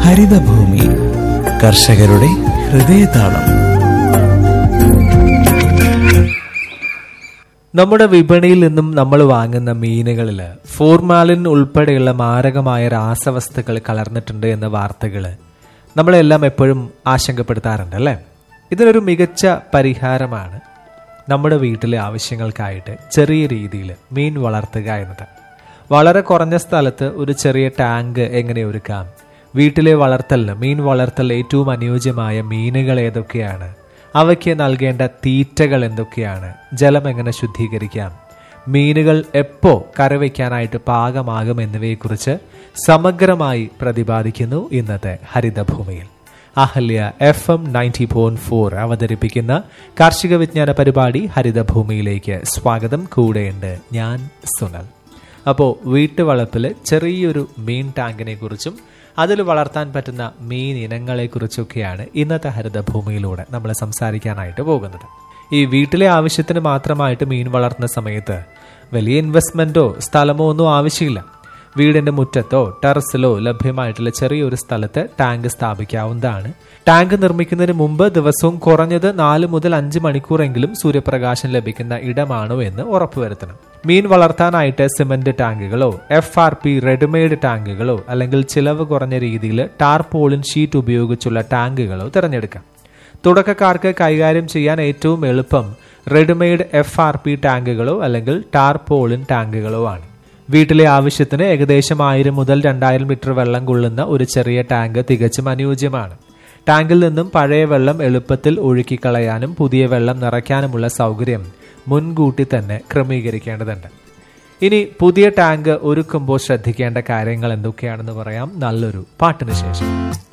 ഹരിതഭൂമി കർഷകരുടെ ഹൃദയതാളം നമ്മുടെ വിപണിയിൽ നിന്നും നമ്മൾ വാങ്ങുന്ന മീനുകളിൽ ഫോർമാലിൻ ഉൾപ്പെടെയുള്ള മാരകമായ രാസവസ്തുക്കൾ കലർന്നിട്ടുണ്ട് എന്ന വാർത്തകൾ നമ്മളെല്ലാം എപ്പോഴും ആശങ്കപ്പെടുത്താറുണ്ട് അല്ലേ ഇതിനൊരു മികച്ച പരിഹാരമാണ് നമ്മുടെ വീട്ടിലെ ആവശ്യങ്ങൾക്കായിട്ട് ചെറിയ രീതിയിൽ മീൻ വളർത്തുക എന്നത് വളരെ കുറഞ്ഞ സ്ഥലത്ത് ഒരു ചെറിയ ടാങ്ക് എങ്ങനെ ഒരുക്കാം വീട്ടിലെ വളർത്തലിന് മീൻ വളർത്തൽ ഏറ്റവും അനുയോജ്യമായ മീനുകൾ ഏതൊക്കെയാണ് അവയ്ക്ക് നൽകേണ്ട തീറ്റകൾ എന്തൊക്കെയാണ് ജലം എങ്ങനെ ശുദ്ധീകരിക്കാം മീനുകൾ എപ്പോ കരവയ്ക്കാനായിട്ട് പാകമാകും എന്നിവയെക്കുറിച്ച് സമഗ്രമായി പ്രതിപാദിക്കുന്നു ഇന്നത്തെ ഹരിതഭൂമിയിൽ Ahalya F M ninety point four അവതരിപ്പിക്കുന്ന കാർഷിക വിജ്ഞാന പരിപാടി ഹരിതഭൂമിയിലേക്ക് സ്വാഗതം കൂടെയുണ്ട് ഞാൻ സുനൽ അപ്പോൾ വീട്ടുവളപ്പിൽ ചെറിയൊരു മീൻ ടാങ്കിനെ കുറിച്ചും അതിൽ വളർത്താൻ പറ്റുന്ന മീൻ ഇനങ്ങളെ കുറിച്ചൊക്കെയാണ് ഇന്നത്തെ ഹരിതഭൂമിയിലൂടെ നമ്മൾ സംസാരിക്കാനായിട്ട് പോകുന്നത് ഈ വീട്ടിലെ ആവശ്യത്തിന് മാത്രമായിട്ട് മീൻ വളർത്തുന്ന സമയത്ത് വലിയ ഇൻവെസ്റ്റ്മെന്റോ സ്ഥലമോ ഒന്നും ആവശ്യമില്ല വീടിന്റെ മുറ്റത്തോ ടെറസിലോ ലഭ്യമായിട്ടുള്ള ചെറിയൊരു സ്ഥലത്ത് ടാങ്ക് സ്ഥാപിക്കാവുന്നതാണ് ടാങ്ക് നിർമ്മിക്കുന്നതിന് മുമ്പ് ദിവസവും കുറഞ്ഞത് നാല് മുതൽ അഞ്ച് മണിക്കൂറെങ്കിലും സൂര്യപ്രകാശം ലഭിക്കുന്ന ഇടമാണോ എന്ന് ഉറപ്പുവരുത്തണം മീൻ വളർത്താനായിട്ട് സിമന്റ് ടാങ്കുകളോ എഫ് ആർ പി റെഡിമെയ്ഡ് ടാങ്കുകളോ അല്ലെങ്കിൽ ചിലവ് കുറഞ്ഞ രീതിയിൽ ടാർപോളിൻ ഷീറ്റ് ഉപയോഗിച്ചുള്ള ടാങ്കുകളോ തിരഞ്ഞെടുക്കാം തുടക്കക്കാർക്ക് കൈകാര്യം ചെയ്യാൻ ഏറ്റവും എളുപ്പം റെഡിമെയ്ഡ് എഫ് ആർ പി ടാങ്കുകളോ അല്ലെങ്കിൽ ടാർപോളിൻ ടാങ്കുകളോ ആണ് വീട്ടിലെ ആവശ്യത്തിന് ഏകദേശം ആയിരം മുതൽ രണ്ടായിരം ലിറ്റർ വെള്ളം കൊള്ളുന്ന ഒരു ചെറിയ ടാങ്ക് തികച്ചും അനുയോജ്യമാണ് ടാങ്കിൽ നിന്നും പഴയ വെള്ളം എളുപ്പത്തിൽ ഒഴുക്കിക്കളയാനും പുതിയ വെള്ളം നിറയ്ക്കാനുമുള്ള സൗകര്യം മുൻകൂട്ടി തന്നെ ക്രമീകരിക്കേണ്ടതുണ്ട് ഇനി പുതിയ ടാങ്ക് ഒരുക്കുമ്പോൾ ശ്രദ്ധിക്കേണ്ട കാര്യങ്ങൾ എന്തൊക്കെയാണെന്ന് പറയാം നല്ലൊരു പാട്ടിന് ശേഷം